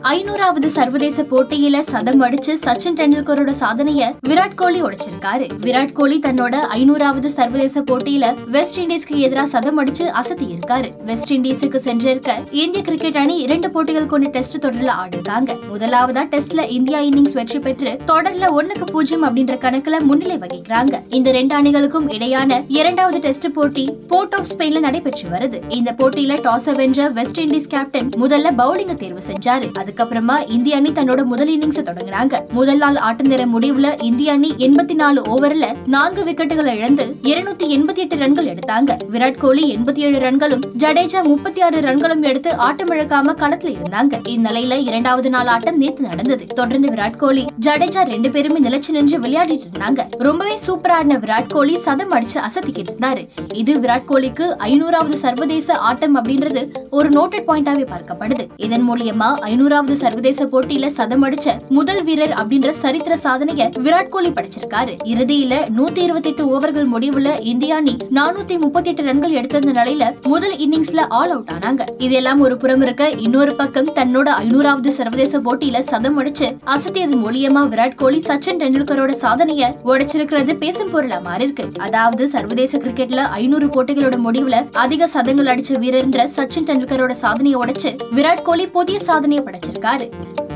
ஐநூறாவது சர்வதேச போட்டியில சதம் அடிச்சு சச்சின் டெண்டுல்கரோட சாதனைய விராட் கோலி உடைச்சிருக்காரு விராட் கோலி தன்னோட ஐநூறாவது சர்வதேச போட்டியில வெஸ்ட் இண்டீஸ்க்கு எதிராக சதம் அடிச்சு அசத்தி இருக்காரு வெஸ்ட் இண்டீஸுக்கு சென்றிருக்க இந்திய கிரிக்கெட் அணி இரண்டு போட்டிகள் கொண்ட டெஸ்ட் தொடர்ல ஆடிருக்காங்க முதலாவதா டெஸ்ட்ல இந்தியா இன்னிங்ஸ் வெற்றி பெற்று தொடர்ல ஒண்ணுக்கு பூஜ்ஜியம் அப்படின்ற கணக்குல முன்னிலை வகிக்கிறாங்க இந்த ரெண்டு அணிகளுக்கும் இடையான இரண்டாவது டெஸ்ட் போட்டி போர்ட் ஆஃப் ஸ்பெயின்ல நடைபெற்று வருது இந்த போட்டியில டாஸ் வென்ற வெஸ்ட் இண்டீஸ் கேப்டன் முதல்ல பவுலிங்க தேர்வு செஞ்சாரு அதுக்கப்புறமா இந்திய அணி தன்னோட முதல் இன்னிங்ஸ் தொடங்குறாங்க முதல் நாள் ஆட்ட நேர முடிவுல இந்திய அணி எண்பத்தி நாலு ஓவர்ல நான்கு விக்கெட்டுகளை இழந்து இருநூத்தி எண்பத்தி எட்டு ரன்கள் எடுத்தாங்க விராட் கோலி எண்பத்தி ஏழு ரன்களும் ஜடேஜா முப்பத்தி ஆறு ரன்களும் எடுத்து ஆட்டமிழக்காம களத்துல இருந்தாங்க இந்நிலையில இரண்டாவது நாள் ஆட்டம் நேத்து நடந்தது தொடர்ந்து விராட் கோலி ஜடேஜா ரெண்டு பேருமே நிலைச்சு நின்று விளையாடிட்டு இருந்தாங்க ரொம்பவே சூப்பரா ஆடின விராட் கோலி சதம் அடிச்சு அசத்திக்கிட்டு இருந்தாரு இது விராட் கோலிக்கு ஐநூறாவது சர்வதேச ஆட்டம் அப்படின்றது ஒரு நோட்டட் பாயிண்டாவே பார்க்கப்படுது இதன் மூலியமா ஐநூறாவது சர்வதேச போட்டியில சதம் அடிச்ச முதல் வீரர் அப்படின்ற சரித்திர சாதனைய விராட் கோலி படைச்சிருக்காரு இறுதியில நூத்தி இருபத்தி எட்டு ஓவர்கள் முடிவுல இந்திய அணி நானூத்தி முப்பத்தி எட்டு ரன்கள் எடுத்திருந்த நிலையில முதல் இன்னிங்ஸ்ல ஆல் அவுட் ஆனாங்க இதெல்லாம் ஒரு புறம் இருக்க இன்னொரு பக்கம் தன்னோட ஐநூறாவது சர்வதேச போட்டியில சதம் அடிச்சு அசத்தியது மூலியமா விராட் கோலி சச்சின் டெண்டுல்கரோட சாதனைய உடைச்சிருக்கிறது பேசும் பொருளா மாறி இருக்கு அதாவது சர்வதேச கிரிக்கெட்ல ஐநூறு போட்டிகளோட முடிவுல அதிக சதங்கள் அடிச்ச வீரர்ன்ற சச்சின் டெண்டுல்கரோட சாதனையை உடைச்சு விராட் கோலி புதிய சாதனையை படைச்சிருக்காரு